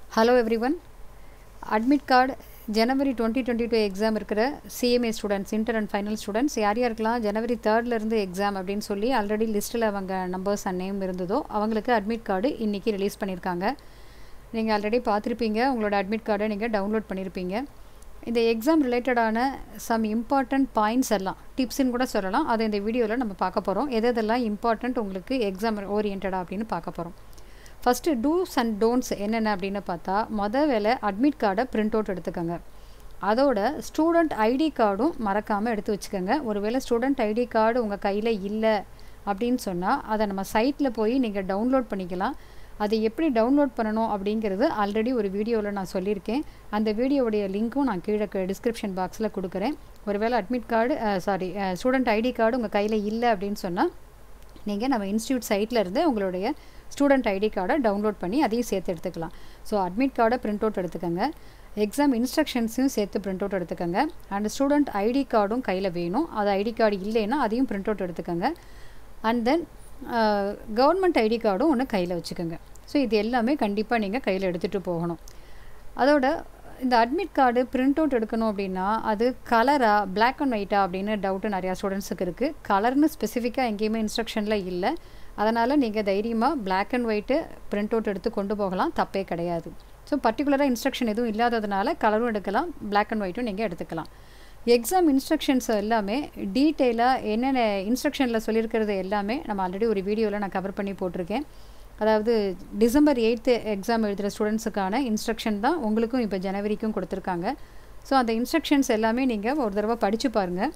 hello everyone admit card January twenty twenty two exam இருக்கிற C M A students inter and final students யார் யாருக்கெல்லாம் ஜனவரி தேர்ட்லேருந்து exam அப்படின்னு சொல்லி already லிஸ்ட்டில் அவங்க நம்பர்ஸ் அண்ட் நேம் இருந்ததோ அவங்களுக்கு அட்மிட் கார்டு இன்றைக்கி ரிலீஸ் பண்ணியிருக்காங்க நீங்கள் ஆல்ரெடி பார்த்துருப்பீங்க உங்களோட அட்மிட் கார்டை நீங்கள் டவுன்லோட் பண்ணியிருப்பீங்க இந்த எக்ஸாம் ரிலேட்டடான சம் இம்பார்ட்டண்ட் பாயிண்ட்ஸ் எல்லாம் டிப்ஸ்ன்னு கூட சொல்லலாம் அதை இந்த வீடியோவில் நம்ம பார்க்க போகிறோம் எது எதெல்லாம் இம்பார்ட்டண்ட் உங்களுக்கு எக்ஸாம் ஓரியன்டாக அப்படின்னு பார்க்க போகிறோம் ஃபஸ்ட்டு டூஸ் அண்ட் டோன்ட்ஸ் என்னென்ன அப்படின்னு பார்த்தா மொதல் வேலை அட்மிட் கார்டை பிரிண்ட் அவுட் எடுத்துக்கோங்க அதோட ஸ்டூடெண்ட் ஐடி கார்டும் மறக்காமல் எடுத்து வச்சுக்கோங்க ஒருவேளை ஸ்டூடெண்ட் ஐடி கார்டு உங்கள் கையில் இல்லை அப்படின்னு சொன்னால் அதை நம்ம சைட்டில் போய் நீங்கள் டவுன்லோட் பண்ணிக்கலாம் அதை எப்படி டவுன்லோட் பண்ணணும் அப்படிங்கிறது ஆல்ரெடி ஒரு வீடியோவில் நான் சொல்லியிருக்கேன் அந்த வீடியோவுடைய லிங்க்கும் நான் கீழே டிஸ்கிரிப்ஷன் பாக்ஸில் கொடுக்குறேன் ஒருவேளை admit card sorry student I D card உங்கள் கையில் இல்லை அப்படின்னு சொன்னால் நீங்கள் நம்ம இன்ஸ்டியூட் சைட்டில் இருந்து உங்களுடைய ஸ்டூடெண்ட் ஐடி கார்டை டவுன்லோட் பண்ணி அதையும் சேர்த்து எடுத்துக்கலாம் ஸோ அட்மிட் கார்டை பிரிண்ட் அவுட் எடுத்துக்கோங்க எக்ஸாம் இன்ஸ்ட்ரக்ஷன்ஸையும் சேர்த்து பிரிண்ட் அவுட் எடுத்துக்கோங்க அண்ட் ஸ்டூடெண்ட் ஐடி கார்டும் கையில் வேணும் அது ஐடி கார்டு இல்லைன்னா அதையும் பிரிண்ட் அவுட் எடுத்துக்கோங்க அண்ட் தென் கவர்மெண்ட் ஐடி கார்டும் ஒன்று கையில் வச்சுக்கோங்க ஸோ இது எல்லாமே கண்டிப்பாக நீங்கள் கையில் எடுத்துகிட்டு போகணும் அதோட இந்த அட்மிட் கார்டு பிரிண்ட் அவுட் எடுக்கணும் அப்படின்னா அது கலரா பிளாக் அண்ட் ஒயிட்டா அப்படின்னு டவுட்டு நிறையா ஸ்டூடெண்ட்ஸுக்கு இருக்குது கலர்னு ஸ்பெசிஃபிக்காக எங்கேயுமே இன்ஸ்ட்ரக்ஷனில் இல்லை அதனால் நீங்கள் தைரியமாக black and white print out எடுத்து கொண்டு போகலாம் தப்பே கிடையாது ஸோ பர்டிகுலராக இன்ஸ்ட்ரக்ஷன் எதுவும் இல்லாததுனால கலரும் எடுக்கலாம் பிளாக் அண்ட் ஒயிட்டும் நீங்கள் எடுத்துக்கலாம் எக்ஸாம் இன்ஸ்ட்ரக்ஷன்ஸ் எல்லாமே டீட்டெயிலாக என்னென்ன இன்ஸ்ட்ரக்ஷனில் சொல்லியிருக்கிறது எல்லாமே நம்ம ஆல்ரெடி ஒரு வீடியோவில் நான் கவர் பண்ணி போட்டிருக்கேன் அதாவது டிசம்பர் எயித்து எக்ஸாம் எழுதுகிற ஸ்டூடெண்ட்ஸுக்கான இன்ஸ்ட்ரக்ஷன் தான் உங்களுக்கும் இப்போ ஜனவரிக்கும் கொடுத்துருக்காங்க ஸோ அந்த இன்ஸ்ட்ரக்ஷன்ஸ் எல்லாமே நீங்கள் ஒரு தடவை படித்து பாருங்கள்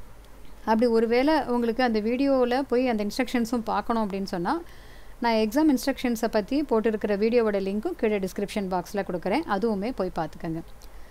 அப்படி ஒருவேளை உங்களுக்கு அந்த வீடியோவில் போய் அந்த இன்ஸ்ட்ரக்ஷன்ஸும் பார்க்கணும் அப்படின்னு சொன்னால் நான் எக்ஸாம் இன்ஸ்ட்ரக்ஷன்ஸை பற்றி போட்டிருக்கிற வீடியோவோட லிங்க்கும் கீழே டிஸ்கிரிப்ஷன் பாக்ஸில் கொடுக்குறேன் அதுவுமே போய் பார்த்துக்கோங்க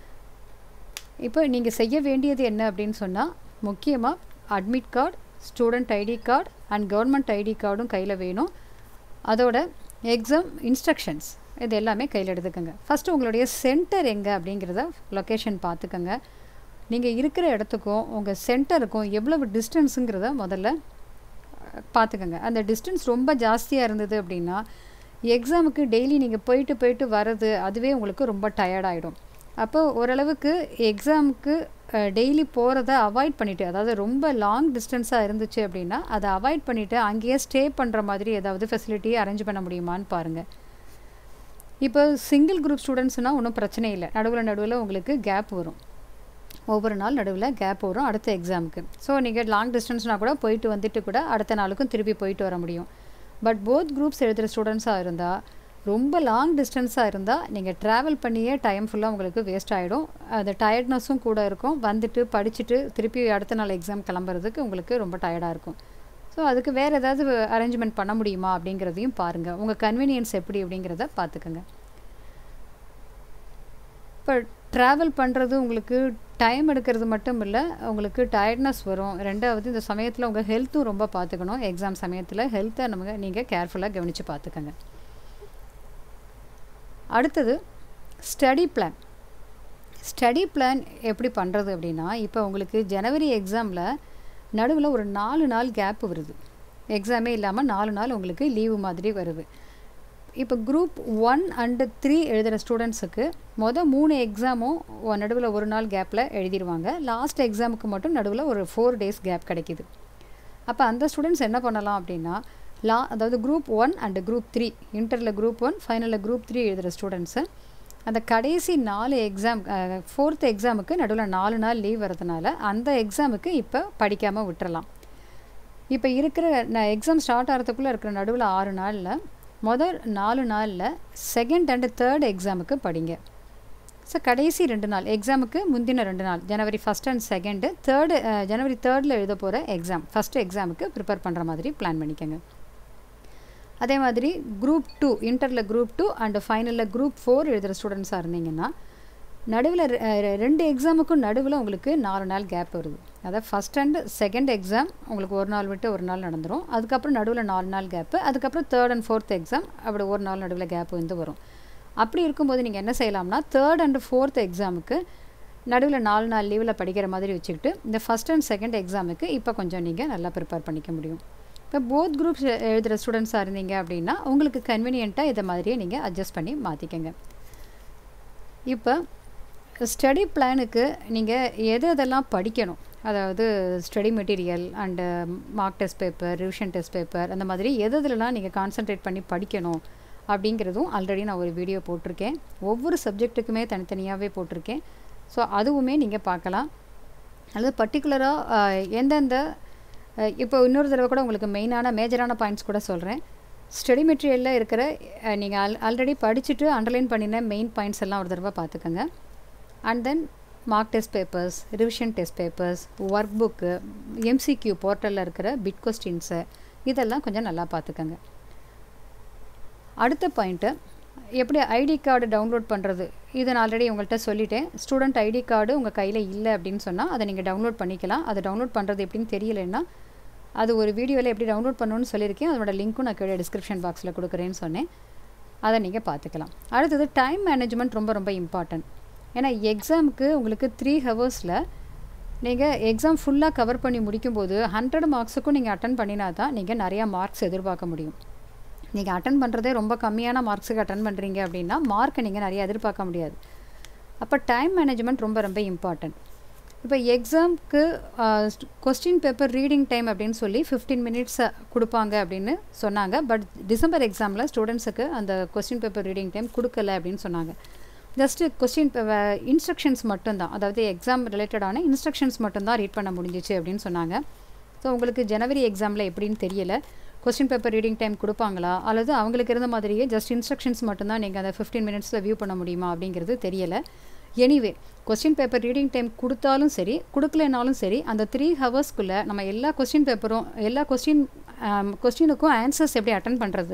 இப்போ நீங்கள் செய்ய வேண்டியது என்ன அப்படின்னு சொன்னால் முக்கியமாக admit card student I D card and government I D கார்டும் கையில் வேணும் அதோட எக்ஸாம் இன்ஸ்ட்ரக்ஷன்ஸ் இது எல்லாமே கையில் எடுத்துக்கோங்க ஃபஸ்ட்டு உங்களுடைய சென்டர் எங்கே அப்படிங்கிறத லொக்கேஷன் பார்த்துக்கோங்க நீங்கள் இருக்கிற இடத்துக்கும் உங்கள் சென்டருக்கும் எவ்வளவு டிஸ்டன்ஸுங்கிறத முதல்ல பார்த்துக்கோங்க அந்த டிஸ்டன்ஸ் ரொம்ப ஜாஸ்தியாக இருந்தது அப்படின்னா எக்ஸாமுக்கு டெய்லி நீங்கள் போயிட்டு போயிட்டு வர்றது அதுவே உங்களுக்கு ரொம்ப டயர்டாகிடும் அப்போ ஓரளவுக்கு எக்ஸாமுக்கு டெய்லி போகிறத அவாய்ட் பண்ணிவிட்டு அதாவது ரொம்ப லாங் டிஸ்டன்ஸாக இருந்துச்சு அப்படின்னா அதை அவாய்ட் பண்ணிவிட்டு அங்கேயே ஸ்டே பண்ணுற மாதிரி ஏதாவது ஃபெசிலிட்டி அரேஞ்ச் பண்ண முடியுமான்னு பாருங்கள் இப்போ சிங்கிள் குரூப் ஸ்டூடெண்ட்ஸ்னால் ஒன்றும் பிரச்சனை இல்லை நடுவில் நடுவில் உங்களுக்கு கேப் வரும் ஒவ்வொரு நாள் நடுவில் கேப் வரும் அடுத்த எக்ஸாமுக்கு ஸோ நீங்கள் லாங் டிஸ்டன்ஸ்னால் கூட போயிட்டு வந்துட்டு கூட அடுத்த நாளுக்கும் திருப்பி போயிட்டு வர முடியும் பட் போத் குரூப்ஸ் எழுதுகிற ஸ்டூடெண்ட்ஸாக இருந்தால் ரொம்ப லாங் டிஸ்டன்ஸாக இருந்தால் நீங்கள் ட்ராவல் பண்ணியே டைம் ஃபுல்லாக உங்களுக்கு வேஸ்ட் ஆகிடும் அந்த டயர்ட்னஸும் கூட இருக்கும் வந்துட்டு படிச்சுட்டு திருப்பி அடுத்த நாள் எக்ஸாம் கிளம்புறதுக்கு உங்களுக்கு ரொம்ப டயர்டாக இருக்கும் ஸோ அதுக்கு வேறு ஏதாவது அரேஞ்ச்மெண்ட் பண்ண முடியுமா அப்படிங்கிறதையும் பாருங்கள் உங்கள் கன்வீனியன்ஸ் எப்படி அப்படிங்கிறத பார்த்துக்கோங்க இப்போ ட்ராவல் பண்ணுறது உங்களுக்கு டைம் எடுக்கிறது மட்டும் இல்லை உங்களுக்கு டயர்ட்னஸ் வரும் ரெண்டாவது இந்த சமயத்தில் உங்கள் ஹெல்த்தும் ரொம்ப பார்த்துக்கணும் எக்ஸாம் சமயத்தில் ஹெல்த்தை நம்ம நீங்கள் கேர்ஃபுல்லாக கவனித்து பார்த்துக்கோங்க அடுத்தது ஸ்டடி பிளான் ஸ்டடி பிளான் எப்படி பண்ணுறது அப்படின்னா இப்போ உங்களுக்கு ஜனவரி எக்ஸாமில் நடுவில் ஒரு நாலு நாள் கேப் வருது எக்ஸாமே இல்லாமல் நாலு நாள் உங்களுக்கு லீவு மாதிரி வருது இப்போ குரூப் ஒன் அண்டு த்ரீ எழுதுகிற ஸ்டூடெண்ட்ஸுக்கு மொதல் மூணு எக்ஸாமும் நடுவில் ஒரு நாள் கேப்பில் எழுதிடுவாங்க லாஸ்ட் எக்ஸாமுக்கு மட்டும் நடுவில் ஒரு ஃபோர் டேஸ் கேப் கிடைக்கிது அப்போ அந்த ஸ்டூடெண்ட்ஸ் என்ன பண்ணலாம் அப்படின்னா லா அதாவது group one and group three இன்டரில் குரூப் ஒன் ஃபைனலில் குரூப் த்ரீ எழுதுகிற ஸ்டூடெண்ட்ஸு அந்த கடைசி நாலு எக்ஸாம் ஃபோர்த் எக்ஸாமுக்கு நடுவில் நாலு நாள் லீவ் வரதுனால அந்த எக்ஸாமுக்கு இப்போ படிக்காமல் விட்டுறலாம் இப்போ இருக்கிற நான் எக்ஸாம் ஸ்டார்ட் ஆகிறதுக்குள்ளே இருக்கிற நடுவில் ஆறு நாளில் முதல் நாலு நாளில் செகண்ட் அண்டு தேர்ட் எக்ஸாமுக்கு படிங்க ஸோ கடைசி ரெண்டு நாள் எக்ஸாமுக்கு முந்தின ரெண்டு நாள் January first and second third January தேர்டில் எழுத போகிற எக்ஸாம் ஃபஸ்ட்டு எக்ஸாமுக்கு ப்ரிப்பேர் பண்ணுற மாதிரி பிளான் பண்ணிக்கோங்க அதே மாதிரி குரூப் டூ இன்டரில் குரூப் டூ அண்டு ஃபைனலில் குரூப் ஃபோர் எழுதுகிற ஸ்டூடெண்ட்ஸாக இருந்தீங்கன்னா நடுவில் ரெண்டு எக்ஸாமுக்கும் நடுவில் உங்களுக்கு நாலு நாள் கேப் வருது அதாவது ஃபஸ்ட் அண்ட் செகண்ட் எக்ஸாம் உங்களுக்கு ஒரு நாள் விட்டு ஒரு நாள் நடந்துடும் அதுக்கப்புறம் நடுவில் நாலு நாள் கேப்பு அதுக்கப்புறம் தேர்ட் அண்ட் ஃபோர்த் எக்ஸாம் அப்படி ஒரு நாள் நடுவில் கேப் வந்து வரும் அப்படி இருக்கும்போது நீங்கள் என்ன செய்யலாம்னா தேர்ட் அண்ட் ஃபோர்த் எக்ஸாமுக்கு நடுவில் நாலு நாள் லீவில் படிக்கிற மாதிரி வச்சுக்கிட்டு இந்த ஃபஸ்ட் அண்ட் செகண்ட் எக்ஸாமுக்கு இப்போ கொஞ்சம் நீங்கள் நல்லா ப்ரிப்பேர் பண்ணிக்க முடியும் இப்போ போத் குரூப்ஸ் எழுதுகிற ஸ்டூடெண்ட்ஸாக இருந்தீங்க அப்படின்னா உங்களுக்கு கன்வீனியண்ட்டாக இதை மாதிரியே நீங்கள் அட்ஜஸ்ட் பண்ணி மாற்றிக்கங்க இப்போ ஸ்டடி பிளானுக்கு நீங்கள் எது எதெல்லாம் படிக்கணும் அதாவது study material and mark test paper revision test paper அந்த மாதிரி எது எதுலலாம் நீங்கள் கான்சென்ட்ரேட் பண்ணி படிக்கணும் அப்படிங்கிறதும் ஆல்ரெடி நான் ஒரு வீடியோ போட்டிருக்கேன் ஒவ்வொரு சப்ஜெக்ட்டுக்குமே தனித்தனியாகவே போட்டிருக்கேன் ஸோ அதுவுமே நீங்கள் பார்க்கலாம் அல்லது பர்டிகுலராக எந்தெந்த இப்போ இன்னொரு தடவை கூட உங்களுக்கு மெயினான மேஜரான பாயிண்ட்ஸ் கூட சொல்கிறேன் ஸ்டடி மெட்டீரியலில் இருக்கிற நீங்கள் ஆல் ஆல்ரெடி படிச்சுட்டு அண்டர்லைன் பண்ணின மெயின் பாயிண்ட்ஸ் எல்லாம் ஒரு தடவை பார்த்துக்கோங்க and then mark test papers revision test papers work book M C Q போர்ட்டலில் இருக்கிற பிட் கொஸ்டின்ஸு இதெல்லாம் கொஞ்சம் நல்லா பார்த்துக்கோங்க அடுத்த பாயிண்ட்டு எப்படி ஐடி கார்டு டவுன்லோட் பண்ணுறது இது நான் ஆல்ரெடி உங்கள்கிட்ட சொல்லிட்டேன் ஸ்டூடெண்ட் ஐடி கார்டு உங்கள் கையில் இல்லை அப்படின்னு சொன்னால் அதை நீங்கள் டவுன்லோட் பண்ணிக்கலாம் அதை டவுன்லோட் பண்ணுறது எப்படின்னு தெரியலைன்னா அது ஒரு வீடியோவில் எப்படி டவுன்லோட் பண்ணணும்னு சொல்லியிருக்கேன் அதோட லிங்க்கும் நான் கீழே டிஸ்கிரிப்ஷன் பாக்ஸில் கொடுக்குறேன்னு சொன்னேன் அதை நீங்கள் பார்த்துக்கலாம் அடுத்தது டைம் மேனேஜ்மெண்ட் ரொம்ப ரொம்ப இம்பார்ட்டன்ட் ஏன்னா எக்ஸாமுக்கு உங்களுக்கு த்ரீ ஹவர்ஸில் நீங்கள் எக்ஸாம் ஃபுல்லாக கவர் பண்ணி முடிக்கும்போது ஹண்ட்ரட் மார்க்ஸுக்கும் நீங்கள் அட்டன் பண்ணினா தான் நீங்கள் நிறையா மார்க்ஸ் எதிர்பார்க்க முடியும் நீங்கள் அட்டன் பண்ணுறதே ரொம்ப கம்மியான மார்க்ஸுக்கு அட்டன் பண்ணுறீங்க அப்படின்னா மார்க்கை நீங்கள் நிறைய எதிர்பார்க்க முடியாது அப்போ டைம் மேனேஜ்மெண்ட் ரொம்ப ரொம்ப இம்பார்ட்டன்ட் இப்போ எக்ஸாம்க்கு கொஸ்டின் பேப்பர் ரீடிங் டைம் அப்படின்னு சொல்லி ஃபிஃப்டீன் மினிட்ஸ் கொடுப்பாங்க அப்படின்னு சொன்னாங்க பட் டிசம்பர் எக்ஸாமில் ஸ்டூடெண்ட்ஸுக்கு அந்த கொஸ்டின் பேப்பர் ரீடிங் டைம் கொடுக்கல அப்படின்னு சொன்னாங்க ஜஸ்ட்டு கொஸ்டின் இன்ஸ்ட்ரக்ஷன்ஸ் மட்டும்தான் அதாவது எக்ஸாம் ரிலேட்டடான இன்ஸ்ட்ரக்ஷன்ஸ் மட்டும்தான் ரீட் பண்ண முடிஞ்சிச்சு அப்படின்னு சொன்னாங்க ஸோ உங்களுக்கு ஜனவரி எக்ஸாமில் எப்படின்னு தெரியல கொஸ்டின் பேப்பர் ரீடிங் டைம் கொடுப்பாங்களா அல்லது அவங்களுக்கு இருந்த மாதிரியே ஜஸ்ட் இன்ஸ்ட்ரக்ஷன்ஸ் மட்டும்தான் நீங்கள் அந்த ஃபிஃப்டீன் மினிட்ஸில் வியூ பண்ண முடியுமா அப்படிங்கிறது தெரியலை anyway question paper reading time கொடுத்தாலும் சரி கொடுக்கலனாலும் சரி அந்த த்ரீ ஹவர்ஸ்க்குள்ளே நம்ம எல்லா கொஸ்டின் பேப்பரும் எல்லா கொஸ்டின் கொஸ்டினுக்கும் ஆன்சர்ஸ் எப்படி அட்டன் பண்ணுறது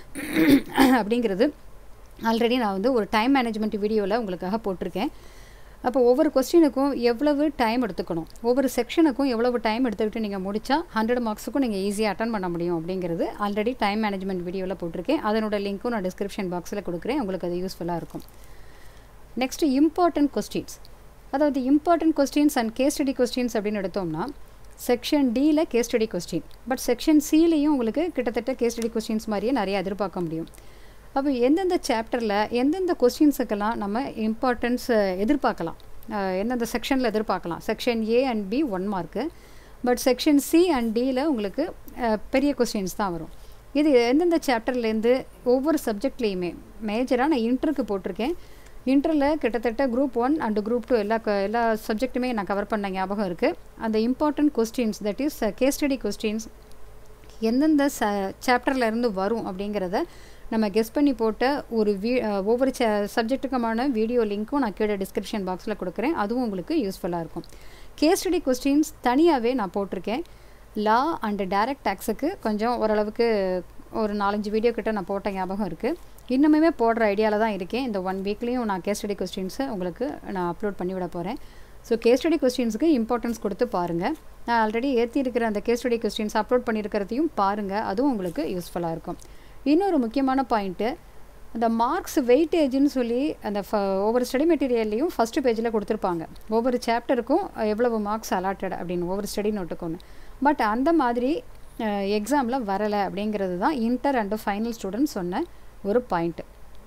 அப்படிங்கிறது ஆல்ரெடி நான் வந்து ஒரு டைம் மேனேஜ்மெண்ட் வீடியோவில் உங்களுக்காக போட்டிருக்கேன் அப்போ ஒவ்வொரு கொஸ்டினுக்கும் எவ்வளவு டைம் எடுத்துக்கணும் ஒவ்வொரு செக்ஷனுக்கும் எவ்வளவு டைம் எடுத்துக்கிட்டு நீங்கள் முடித்தா ஹண்ட்ரட் மார்க்ஸுக்கும் நீங்கள் ஈஸியாக அட்டன் பண்ண முடியும் அப்படிங்கிறது ஆல்ரெடி டைம் மேனேஜ்மெண்ட் வீடியோவில் போட்டிருக்கேன் அதனோட லிங்க்கும் நான் டிஸ்கிரிப்ஷன் பாக்ஸில் கொடுக்குறேன் உங்களுக்கு அது யூஸ்ஃபுல்லாக இருக்கும் நெக்ஸ்ட்டு இம்பார்ட்டன்ட் கொஸ்டின்ஸ் அதாவது important questions and case study questions அப்படின்னு எடுத்தோம்னா செக்ஷன் டியில் case study question but section சிலையும் உங்களுக்கு கிட்டத்தட்ட கேஸ் ஸ்டடி கொஸ்டின்ஸ் மாதிரியே நிறைய எதிர்பார்க்க முடியும் அப்போ எந்தெந்த சாப்டரில் எந்தெந்த கொஸ்டின்ஸுக்கெல்லாம் நம்ம இம்பார்ட்டன்ஸ் எதிர்பார்க்கலாம் எந்தெந்த செக்ஷனில் எதிர்பார்க்கலாம் section A and B one mark but section C and டியில் உங்களுக்கு பெரிய கொஸ்டின்ஸ் தான் வரும் இது எந்தெந்த சாப்டர்லேருந்து ஒவ்வொரு சப்ஜெக்ட்லேயுமே மேஜராக நான் இன்டருக்கு போட்டிருக்கேன் இன்டரில் கிட்டத்தட்ட group one and group two எல்லா எல்லா சப்ஜெக்ட்டுமே நான் கவர் பண்ண ஞாபகம் இருக்குது அந்த important questions that is case study questions எந்தெந்த ச சாப்டரில் இருந்து வரும் அப்படிங்கிறத நம்ம கெஸ் பண்ணி போட்ட ஒரு வீ ஒவ்வொரு ச சப்ஜெக்ட்டுக்குமான வீடியோ லிங்க்கும் நான் கீழே டிஸ்கிரிப்ஷன் பாக்ஸில் கொடுக்குறேன் அதுவும் உங்களுக்கு யூஸ்ஃபுல்லாக இருக்கும் கேஸ் ஸ்டடி கொஸ்டின்ஸ் தனியாகவே நான் போட்டிருக்கேன் லா அண்டு டைரக்ட் டேக்ஸுக்கு கொஞ்சம் ஓரளவுக்கு ஒரு நாலஞ்சு வீடியோ கிட்ட நான் போட்ட ஞாபகம் இருக்குது இன்னுமே போடுற ஐடியாவில் தான் இருக்கேன் இந்த ஒன் வீக்லேயும் நான் கேஸ் ஸ்டடி கொஸ்டின்ஸை உங்களுக்கு நான் அப்லோட் பண்ணிவிட போகிறேன் ஸோ கேஸ் ஸ்டடி கொஸ்டின்ஸுக்கு இம்பார்ட்டன்ஸ் கொடுத்து பாருங்கள் நான் ஆல்ரெடி ஏற்றி இருக்கிற அந்த கேஸ் ஸ்டடி கொஸ்டின்ஸ் அப்லோட் பண்ணியிருக்கிறதையும் பாருங்கள் அதுவும் உங்களுக்கு யூஸ்ஃபுல்லாக இருக்கும் இன்னொரு முக்கியமான பாயிண்ட்டு அந்த மார்க்ஸ் வெயிட்டேஜ்னு சொல்லி அந்த ஃப ஒவ்வொரு ஸ்டடி மெட்டீரியல்லையும் ஃபஸ்ட்டு பேஜில் கொடுத்துருப்பாங்க ஒவ்வொரு சாப்டருக்கும் எவ்வளவு மார்க்ஸ் அலாட்டட் அப்படின்னு ஒவ்வொரு ஸ்டடி நோட்டுக்கு ஒன்று பட் அந்த மாதிரி எக்ஸாமில் வரலை அப்படிங்கிறது தான் இன்டர் அண்டு ஃபைனல் ஸ்டூடெண்ட் சொன்ன ஒரு பாயிண்ட்டு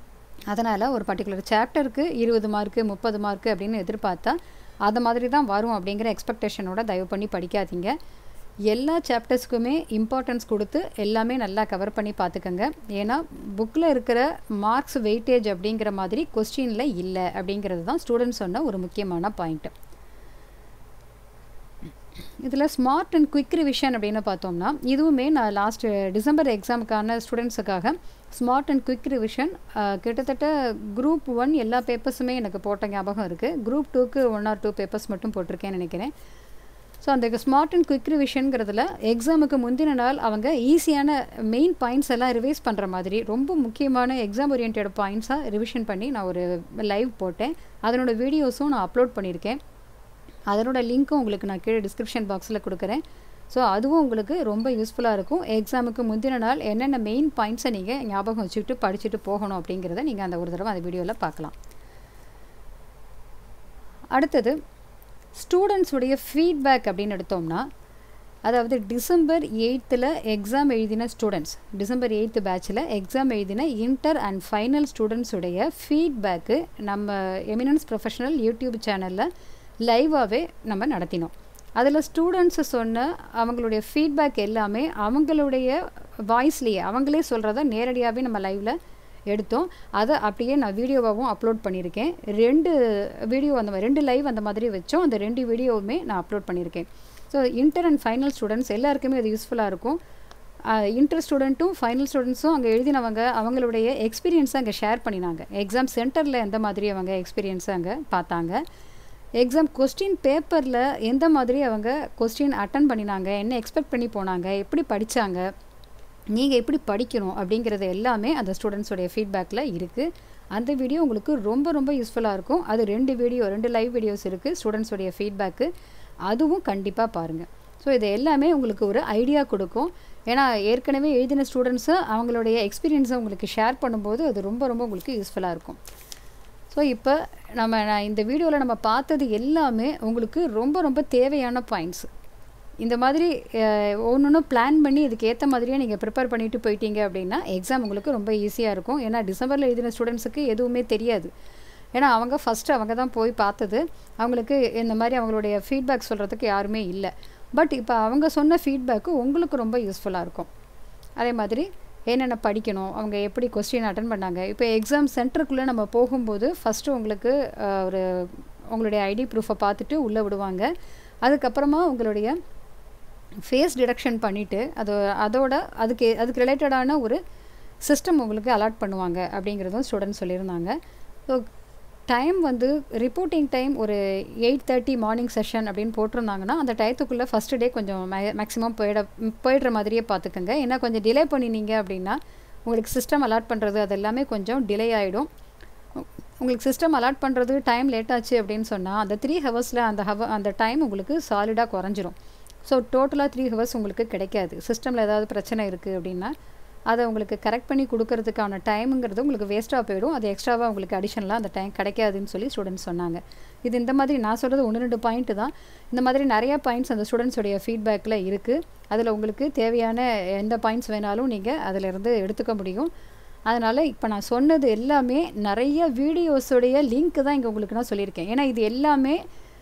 அதனால் ஒரு பர்டிகுலர் சாப்டருக்கு இருபது மார்க்கு முப்பது மார்க்கு அப்படின்னு எதிர்பார்த்தா அது மாதிரி தான் வரும் அப்படிங்கிற எக்ஸ்பெக்டேஷனோட தயவு பண்ணி படிக்காதீங்க எல்லா சாப்டர்ஸ்க்குமே இம்பார்ட்டன்ஸ் கொடுத்து எல்லாமே நல்லா கவர் பண்ணி பார்த்துக்கோங்க ஏன்னா புக்கில் இருக்கிற மார்க்ஸ் வெயிட்டேஜ் அப்படிங்கிற மாதிரி கொஸ்டினில் இல்லை அப்படிங்கிறது தான் ஸ்டூடெண்ட்ஸ் சொன்ன ஒரு முக்கியமான பாயிண்ட்டு இதில் ஸ்மார்ட் அண்ட் குயிக் ரிவிஷன் அப்படின்னு பார்த்தோம்னா இதுவுமே நான் லாஸ்ட் டிசம்பர் எக்ஸாமுக்கான ஸ்டூடெண்ட்ஸுக்காக ஸ்மார்ட் அண்ட் குயிக் ரிவிஷன் கிட்டத்தட்ட குரூப் ஒன் எல்லா பேப்பர்ஸுமே எனக்கு போட்ட ஞாபகம் இருக்குது குரூப் டூக்கு ஒன் ஆர் டூ பேப்பர்ஸ் மட்டும் போட்டிருக்கேன்னு நினைக்கிறேன் ஸோ அந்த ஸ்மார்ட் அண்ட் குயிக் ரிவிஷனுங்கிறதுல எக்ஸாமுக்கு முந்தின நாள் அவங்க ஈஸியான மெயின் பாயிண்ட்ஸ் எல்லாம் ரிவைஸ் பண்ணுற மாதிரி ரொம்ப முக்கியமான எக்ஸாம் ஓரியன்ட் பாயிண்ட்ஸாக ரிவிஷன் பண்ணி நான் ஒரு லைவ் போட்டேன் அதனோட வீடியோஸும் நான் அப்லோட் பண்ணியிருக்கேன் அதனோட லிங்க்கும் உங்களுக்கு நான் கீழே டிஸ்கிரிப்ஷன் பாக்ஸில் கொடுக்குறேன் ஸோ அதுவும் உங்களுக்கு ரொம்ப யூஸ்ஃபுல்லாக இருக்கும் எக்ஸாமுக்கு முந்தின நாள் என்னென்ன மெயின் பாயிண்ட்ஸை நீங்கள் ஞாபகம் வச்சுக்கிட்டு படிச்சுட்டு போகணும் அப்படிங்கிறத நீங்கள் அந்த ஒரு தடவை அந்த வீடியோவில் பார்க்கலாம் அடுத்தது ஸ்டூடெண்ட்ஸுடைய ஃபீட்பேக் அப்படின்னு எடுத்தோம்னா அதாவது டிசம்பர் எயித்தில் எக்ஸாம் எழுதின ஸ்டூடெண்ட்ஸ் டிசம்பர் எயித்து பேட்சில் எக்ஸாம் எழுதின இன்டர் அண்ட் ஃபைனல் ஸ்டூடெண்ட்ஸுடைய ஃபீட்பேக்கு நம்ம எமினன்ஸ் ப்ரொஃபஷனல் யூடியூப் சேனலில் லைவாகவே நம்ம நடத்தினோம் அதில் ஸ்டூடெண்ட்ஸு சொன்ன அவங்களுடைய ஃபீட்பேக் எல்லாமே அவங்களுடைய வாய்ஸ்லேயே அவங்களே சொல்கிறத நேரடியாகவே நம்ம லைவில் எடுத்தோம் அதை அப்படியே நான் வீடியோவாகவும் அப்லோட் பண்ணியிருக்கேன் ரெண்டு வீடியோ அந்த மாதிரி ரெண்டு லைவ் அந்த மாதிரி வச்சோம் அந்த ரெண்டு வீடியோவுமே நான் அப்லோட் பண்ணியிருக்கேன் so inter and final students எல்லாருக்குமே அது யூஸ்ஃபுல்லாக இருக்கும் இன்டர் ஸ்டூடெண்ட்டும் ஃபைனல் ஸ்டூடெண்ட்ஸும் அங்கே எழுதினவங்க அவங்களுடைய எக்ஸ்பீரியன்ஸை அங்கே ஷேர் பண்ணினாங்க எக்ஸாம் சென்டரில் எந்த மாதிரி அவங்க எக்ஸ்பீரியன்ஸை அங்கே பார்த்தாங்க எக்ஸாம் கொஸ்டின் பேப்பரில் எந்த மாதிரி அவங்க கொஸ்டின் அட்டன் பண்ணினாங்க என்ன எக்ஸ்பெக்ட் பண்ணி போனாங்க எப்படி படித்தாங்க நீங்கள் எப்படி படிக்கணும் அப்படிங்கிறது எல்லாமே அந்த ஸ்டூடெண்ட்ஸோடைய ஃபீட்பேக்கில் இருக்குது அந்த வீடியோ உங்களுக்கு ரொம்ப ரொம்ப யூஸ்ஃபுல்லாக இருக்கும் அது ரெண்டு வீடியோ ரெண்டு லைவ் வீடியோஸ் இருக்குது ஸ்டூடெண்ட்ஸோடைய ஃபீட்பேக்கு அதுவும் கண்டிப்பாக பாருங்கள் ஸோ இது எல்லாமே உங்களுக்கு ஒரு ஐடியா கொடுக்கும் ஏன்னா ஏற்கனவே எழுதின ஸ்டூடெண்ட்ஸு அவங்களுடைய எக்ஸ்பீரியன்ஸை உங்களுக்கு ஷேர் பண்ணும்போது அது ரொம்ப ரொம்ப உங்களுக்கு யூஸ்ஃபுல்லாக இருக்கும் ஸோ இப்போ நம்ம நான் இந்த வீடியோவில் நம்ம பார்த்தது எல்லாமே உங்களுக்கு ரொம்ப ரொம்ப தேவையான பாயிண்ட்ஸ் இந்த மாதிரி ஒன்று ஒன்று பிளான் பண்ணி இதுக்கு ஏற்ற மாதிரியே நீங்கள் ப்ரிப்பேர் பண்ணிட்டு போயிட்டீங்க அப்படின்னா எக்ஸாம் உங்களுக்கு ரொம்ப ஈஸியாக இருக்கும் ஏன்னா டிசம்பரில் எழுதின ஸ்டூடெண்ட்ஸுக்கு எதுவுமே தெரியாது ஏன்னா அவங்க ஃபஸ்ட்டு அவங்க தான் போய் பார்த்தது அவங்களுக்கு இந்த மாதிரி அவங்களுடைய ஃபீட்பேக் சொல்கிறதுக்கு யாருமே இல்லை பட் இப்போ அவங்க சொன்ன ஃபீட்பேக்கு உங்களுக்கு ரொம்ப யூஸ்ஃபுல்லாக இருக்கும் அதே மாதிரி என்னென்ன படிக்கணும் அவங்க எப்படி கொஸ்டின் அட்டன் பண்ணாங்க இப்போ எக்ஸாம் சென்டருக்குள்ளே நம்ம போகும்போது ஃபஸ்ட்டு உங்களுக்கு ஒரு உங்களுடைய ஐடி ப்ரூஃபை பார்த்துட்டு உள்ளே விடுவாங்க அதுக்கப்புறமா உங்களுடைய ஃபேஸ் டிடக்ஷன் பண்ணிவிட்டு அது அதோட அதுக்கு அதுக்கு ரிலேட்டடான ஒரு சிஸ்டம் உங்களுக்கு அலாட் பண்ணுவாங்க அப்படிங்கிறதும் ஸ்டூடெண்ட்ஸ் சொல்லியிருந்தாங்க ஸோ டைம் வந்து ரிப்போர்ட்டிங் டைம் ஒரு எயிட் தேர்ட்டி மார்னிங் செஷன் அப்படின்னு போட்டிருந்தாங்கன்னா அந்த டயத்துக்குள்ளே ஃபஸ்ட்டு டே கொஞ்சம் மே மேக்ஸிமம் போயிட போயிடுற மாதிரியே பார்த்துக்கோங்க ஏன்னா கொஞ்சம் டிலே பண்ணினீங்க அப்படின்னா உங்களுக்கு சிஸ்டம் அலாட் பண்ணுறது அது எல்லாமே கொஞ்சம் டிலே ஆகிடும் உங்களுக்கு சிஸ்டம் அலாட் பண்ணுறது டைம் லேட் ஆச்சு அப்படின்னு சொன்னால் அந்த த்ரீ ஹவர்ஸில் அந்த ஹவ அந்த டைம் உங்களுக்கு சாலிடாக குறைஞ்சிரும் ஸோ டோட்டலாக த்ரீ ஹவர்ஸ் உங்களுக்கு கிடைக்காது சிஸ்டமில் ஏதாவது பிரச்சனை இருக்குது அப்படின்னா அதை உங்களுக்கு கரெக்ட் பண்ணி கொடுக்கறதுக்கான டைமுங்கிறது உங்களுக்கு வேஸ்ட்டாக போயிடும் அது எக்ஸ்ட்ராவாக உங்களுக்கு அடிஷனலாக அந்த டைம் கிடைக்காதுன்னு சொல்லி ஸ்டூடெண்ட்ஸ் சொன்னாங்க இது இந்த மாதிரி நான் சொல்கிறது ஒன்று ரெண்டு பாயிண்ட்டு தான் இந்த மாதிரி நிறையா பாயிண்ட்ஸ் அந்த ஸ்டூடெண்ட்ஸோடைய ஃபீட்பேக்கில் இருக்குது அதில் உங்களுக்கு தேவையான எந்த பாயிண்ட்ஸ் வேணாலும் நீங்கள் அதிலிருந்து எடுத்துக்க முடியும் அதனால் இப்போ நான் சொன்னது எல்லாமே நிறைய வீடியோஸோடைய லிங்க் தான் இங்கே உங்களுக்கு நான் சொல்லியிருக்கேன் ஏன்னா இது எல்லாமே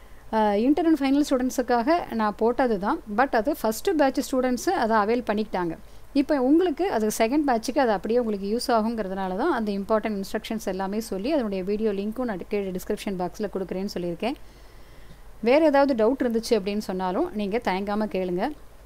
இன்டர் அண்ட் ஃபைனல் ஸ்டூடெண்ட்ஸுக்காக நான் போட்டது தான் பட் அது ஃபஸ்ட்டு பேட்ச் ஸ்டூடெண்ட்ஸு அதை அவைல் பண்ணிக்கிட்டாங்க இப்போ உங்களுக்கு அது செகண்ட் பேட்சுக்கு அது அப்படியே உங்களுக்கு யூஸ் ஆகுங்கிறதுனால தான் அந்த இம்பார்ட்டன்ட் இன்ஸ்ட்ரக்ஷன்ஸ் எல்லாமே சொல்லி அதனுடைய வீடியோ லிங்க்கும் நான் கீழே டிஸ்கிரிப்ஷன் பாக்ஸில் கொடுக்குறேன்னு சொல்லியிருக்கேன் வேறு ஏதாவது டவுட் இருந்துச்சு அப்படின்னு சொன்னாலும் நீங்கள் தயங்காமல் கேளுங்க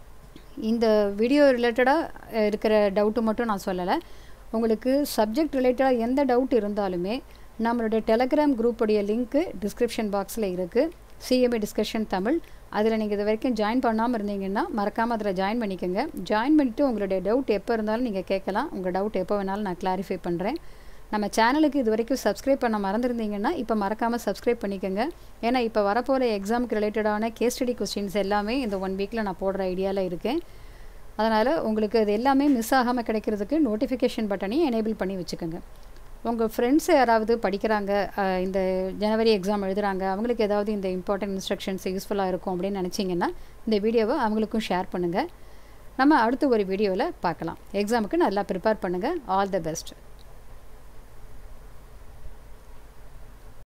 இந்த வீடியோ ரிலேட்டடாக இருக்கிற டவுட்டு மட்டும் நான் சொல்லலை உங்களுக்கு சப்ஜெக்ட் ரிலேட்டடாக எந்த டவுட் இருந்தாலுமே நம்மளுடைய டெலகிராம் குரூப்புடைய லிங்க்கு டிஸ்கிரிப்ஷன் பாக்ஸில் இருக்குது சிஎம்ஏ டிஸ்கஷன் தமிழ் அதில் நீங்கள் இது வரைக்கும் ஜாயின் பண்ணாமல் இருந்தீங்கன்னா மறக்காமல் அதில் ஜாயின் பண்ணிக்கோங்க ஜாயின் பண்ணிவிட்டு உங்களுடைய டவுட் எப்போ இருந்தாலும் நீங்கள் கேட்கலாம் உங்கள் டவுட் எப்போ வேணாலும் நான் கிளாரிஃபை பண்ணுறேன் நம்ம சேனலுக்கு இது வரைக்கும் சப்ஸ்கிரைப் பண்ண மறந்துருந்தீங்கன்னா இப்போ மறக்காமல் சப்ஸ்கிரைப் பண்ணிக்கோங்க ஏன்னா இப்போ வரப்போகிற எக்ஸாமுக்கு ரிலேட்டடான கேஸ் ஸ்டடி கொஸ்டின்ஸ் எல்லாமே இந்த ஒன் வீக்கில் நான் போடுற ஐடியாவில் இருக்கேன் அதனால் உங்களுக்கு இது எல்லாமே மிஸ் ஆகாமல் கிடைக்கிறதுக்கு நோட்டிஃபிகேஷன் பட்டனையும் எனேபிள் பண்ணி வச்சுக்கோங்க உங்கள் ஃப்ரெண்ட்ஸ் யாராவது படிக்கிறாங்க இந்த ஜனவரி எக்ஸாம் எழுதுகிறாங்க அவங்களுக்கு ஏதாவது இந்த இம்பார்ட்டன்ட் இன்ஸ்ட்ரக்ஷன்ஸ் யூஸ்ஃபுல்லாக இருக்கும் அப்படின்னு நினச்சிங்கன்னா இந்த வீடியோவை அவங்களுக்கும் ஷேர் பண்ணுங்கள் நம்ம அடுத்த ஒரு வீடியோவில் பார்க்கலாம் எக்ஸாமுக்கு நல்லா ப்ரிப்பேர் பண்ணுங்கள் ஆல் த பெஸ்ட்